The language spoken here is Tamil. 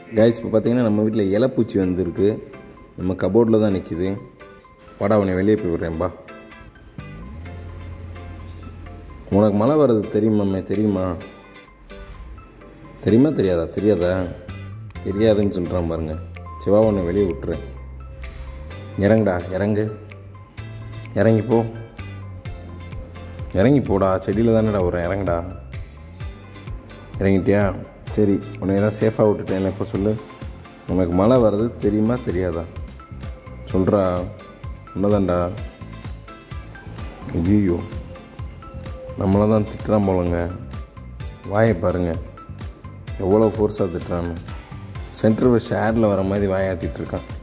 கைஸ் இப்போ பார்த்தீங்கன்னா நம்ம வீட்டில் இலைப்பூச்சி வந்திருக்கு நம்ம கபோர்டில் தான் நிற்கிது வாடா உன்னை வெளியே போய் விட்றேன்பா உனக்கு மழை வர்றது தெரியுமாம்மே தெரியுமா தெரியுமா தெரியாதா தெரியாதா தெரியாதுன்னு சொல்கிறான் பாருங்க சிவா உன்னை வெளியே விட்டுறேன் இறங்குடா இறங்கு இறங்கி போ இறங்கி போடா செடியில் தானேடா வரும் இறங்குடா இறங்கிட்டியா சரி உன்னை தான் சேஃபாக விட்டுட்டேன் இப்போ சொல்லு உனக்கு மழை வர்றது தெரியுமா தெரியாதா சொல்கிறா உன்னதான்டா ஐயோ நம்மளை தான் திட்டுறான் போலங்க வாயை பாருங்க எவ்வளோ ஃபோர்ஸாக திட்டுறான்னு சென்டர் ஷேரில் வர மாதிரி வாயாட்டிகிட்டு இருக்கான்